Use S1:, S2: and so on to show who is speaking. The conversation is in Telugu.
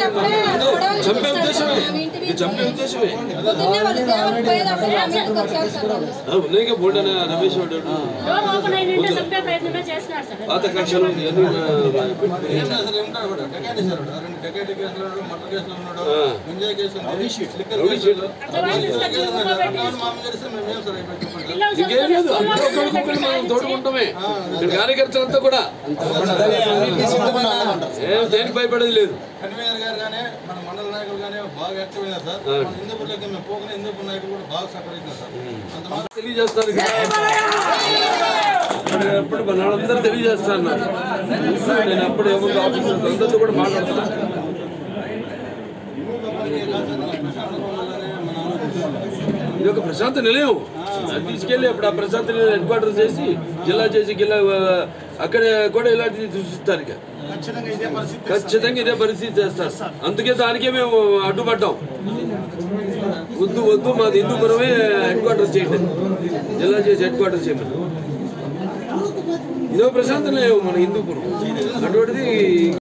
S1: వచ్చి అప్పుడే గొడవలు
S2: చంపే
S1: చేస్తారు
S2: ఉద్దేశమే
S1: సార్. మీ ఇంటి
S2: ఇది చంపే ఉద్దేశమే
S1: పొద్దున్నే వాళ్ళు దేవుడికి పోయేటప్పుడు మా మీదకి వచ్చారు సార్ వాళ్ళు.
S2: ఆ, ఉన్నాయి బోర్డు అనే రమేష్ వాడు
S3: డోర్ ఓపెన్ అయిందంటే చంపే ప్రయత్నమే చేస్తున్నారు సార్
S2: పాత కక్షలు అన్ని,
S4: ఏం లేదు అసలు ఏముంటాడు కూడా డకాయిటీ సార్ వాడు. రెండు డకాయిటీ కేసులు ఉన్నాడు మర్డర్ కేసులు ఉన్నాడు
S2: ఆ.
S4: ఎంజాయ్ కేసు ఉంది లిక్కర్
S2: రౌడీ
S4: కేసు
S2: షీట్.
S3: అట్లా వాళ్ళు తీసుకొచ్చి కుక్క పెట్టి
S4: మామూలు చేస్తే మేము ఏం సార్ అయిపోయి చెప్పండి
S3: పిల్లలు
S2: ఇంకేం లేదు
S3: చదువుకొని
S2: అందరూ
S3: స్కూల్
S2: ఒకరికొకరు మనం
S3: వాళ్ళు
S2: తోడుకుంటామే ఇక్కడ కార్యకర్తలంతా కూడా ఏం దేనికి భయపడేది లేదు
S4: కన్వీనర్ గారు కానీ మన మండల నాయకులు కానీ బాగా యాక్టివ్ అయినారు సార్ మన హిందూపూర్లోకి మేము పోకుండా హిందూపూర్ నాయకులు కూడా బాగా సహకరించారు సార్ అంత మాత్రం
S2: తెలియజేస్తారు ఎప్పుడు మన వాళ్ళందరూ తెలియజేస్తాను నాకు. నేను అప్పుడు ఏముంది ఆఫీసర్స్ అందరితో కూడా మాట్లాడుతున్నాను ఇది ఒక ప్రశాంత నిలయం అది తీసుకెళ్ళి అప్పుడు ఆ ప్రశాంత నిలయం హెడ్ క్వార్టర్ చేసి జిల్లా చేసి జిల్లా ఆ, అక్కడ కూడా ఇలాంటివి సృష్టిస్తారు ఇక ఖచ్చితంగా ఇదే పరిస్థితి చేస్తారు అందుకే దానికే మేము అడ్డుపడ్డాం వద్దు వద్దు మాది హిందూపురమే హెడ్ క్వార్టర్ చేయండి జిల్లా చేసి హెడ్ క్వార్టర్ చేయమని ఇదో ప్రశాంత నిలయం మన హిందూపురం అటువంటిది